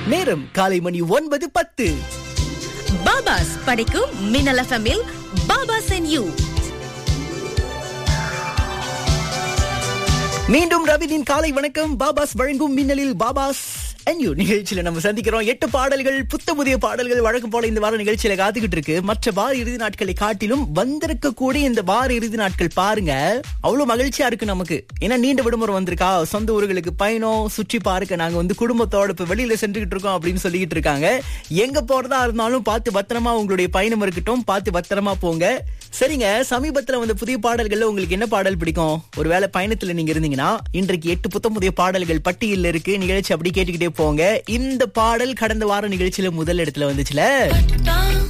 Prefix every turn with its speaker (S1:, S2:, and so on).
S1: நேரம் காலை மணி ஒன்பது பத்து
S2: பாபாஸ் படைக்கும் மின்னல் எஃப்எம்மில் பாபாஸ் அண்ட் யூ
S1: மீண்டும் ரவினின் காலை வணக்கம் பாபாஸ் வழங்கும் மின்னலில் பாபாஸ் அண்ட் யூ நிகழ்ச்சியில நம்ம சந்திக்கிறோம் எட்டு பாடல்கள் புத்த புதிய பாடல்கள் வழக்கம் போல இந்த வார நிகழ்ச்சியில காத்துக்கிட்டு இருக்கு மற்ற வார இறுதி நாட்களை காட்டிலும் வந்திருக்க கூடிய இந்த வார இறுதி நாட்கள் பாருங்க அவ்வளவு மகிழ்ச்சியா இருக்கு நமக்கு ஏன்னா நீண்ட விடுமுறை வந்திருக்கா சொந்த ஊர்களுக்கு பயணம் சுற்றி பார்க்க நாங்க வந்து குடும்பத்தோட இப்ப வெளியில சென்றுகிட்டு இருக்கோம் அப்படின்னு சொல்லிக்கிட்டு இருக்காங்க எங்க போறதா இருந்தாலும் பார்த்து பத்திரமா உங்களுடைய பயணம் இருக்கட்டும் பார்த்து பத்திரமா போங்க சரிங்க சமீபத்துல வந்த புதிய பாடல்கள்ல உங்களுக்கு என்ன பாடல் பிடிக்கும் ஒருவேளை பயணத்துல நீங்க இருந்தீங்கன்னா இன்றைக்கு எட்டு புத்தம் புதிய பாடல்கள் பட்டியல்ல இருக்கு நிகழ்ச்சி அப்படி கேட்டுக்கிட்டே போங்க இந்த பாடல் கடந்த வார நிகழ்ச்சியில முதல் இடத்துல வந்துச்சுல